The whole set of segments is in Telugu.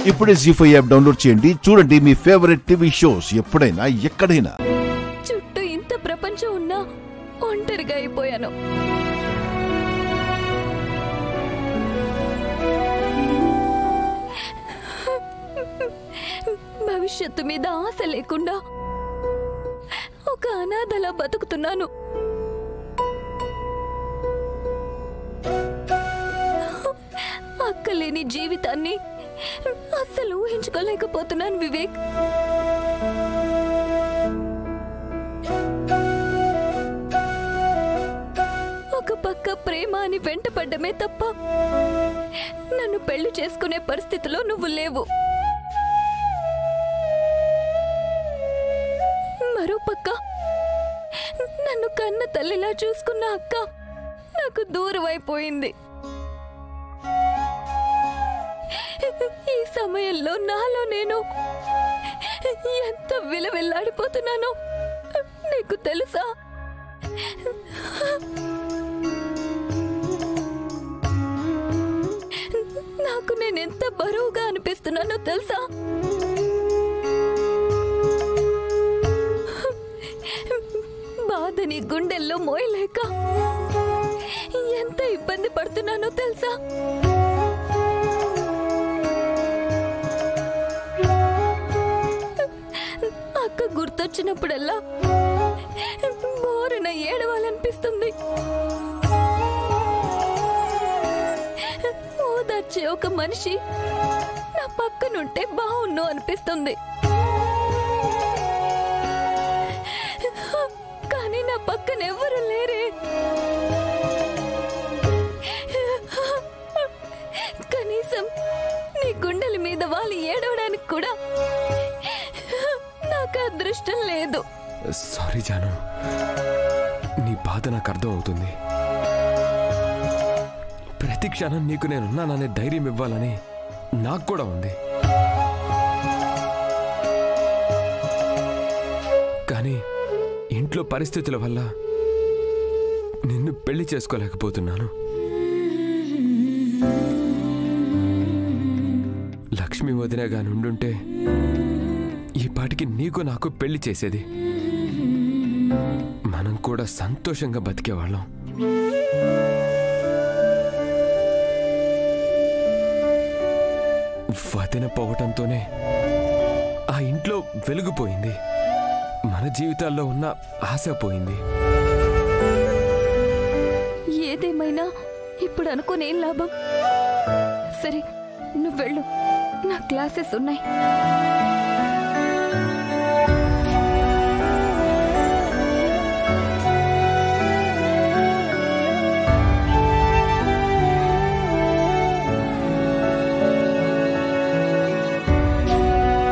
ఇప్పుడే జీ ఫైవ్ యాప్ డౌన్లోడ్ చేయండి చూడండి మీ ఫేవరెట్ టీవీ షోస్ ఎప్పుడైనా ఎక్కడైనా చుట్టూ ఇంత ప్రపంచం ఉన్నా ఒంటరిగా అయిపోయాను భవిష్యత్తు మీద ఆశ లేకుండా ఒక అనాథలా బతుకుతున్నాను అక్కలేని జీవితాన్ని అస్సలు ఊహించుకోలేకపోతున్నాను వివేక్ ఒక పక్క ప్రేమ అని వెంటపడ్డమే తప్ప నన్ను పెళ్లి చేసుకునే పరిస్థితిలో నువ్వు లేవు మరో పక్క నన్ను కన్న తల్లిలా చూసుకున్న అక్క నాకు దూరం అయిపోయింది ఈ సమయంలో నాలో నేను ఎంత విలవిల్లాడిపోతున్నానో నీకు తెలుసా నాకు నేనెంత బరువుగా అనిపిస్తున్నానో తెలుసా బాధని గుండెల్లో మోయలేక ఎంత ఇబ్బంది పడుతున్నానో తెలుసా అక్క గుర్తొచ్చినప్పుడల్లా బోరున ఏడవాలనిపిస్తుంది ఓదార్చే ఒక మనిషి నా పక్కనుంటే బాగున్ను అనిపిస్తుంది కానీ నా పక్కన ఎవరు లేరే కనీసం నీ గుండెల మీద వాళ్ళు ఏడవడానికి కూడా నాకు అదృష్టం లేదు సారీ జాను నీ బాధ నాకు అర్థం అవుతుంది ప్రతి క్షణం నీకు నేనున్నాననే ధైర్యం ఇవ్వాలని నాకు కూడా ఉంది కానీ ఇంట్లో పరిస్థితుల వల్ల నిన్ను పెళ్లి చేసుకోలేకపోతున్నాను లక్ష్మి వదినగా నుండుంటే ఈ పాటికి నీకు నాకు పెళ్లి చేసేది మనం కూడా సంతోషంగా బతికేవాళ్ళం వదిన పోవటంతోనే ఆ ఇంట్లో వెలుగుపోయింది మన జీవితాల్లో ఉన్న ఆశ పోయింది ఏదేమైనా ఇప్పుడు అనుకోనేం లాభం సరే నువ్వు వెళ్ళు నా క్లాసెస్ ఉన్నాయి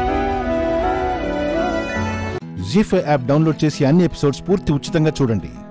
జీ ఫైవ్ యాప్ డౌన్లోడ్ చేసి అన్ని ఎపిసోడ్స్ పూర్తి ఉచితంగా చూడండి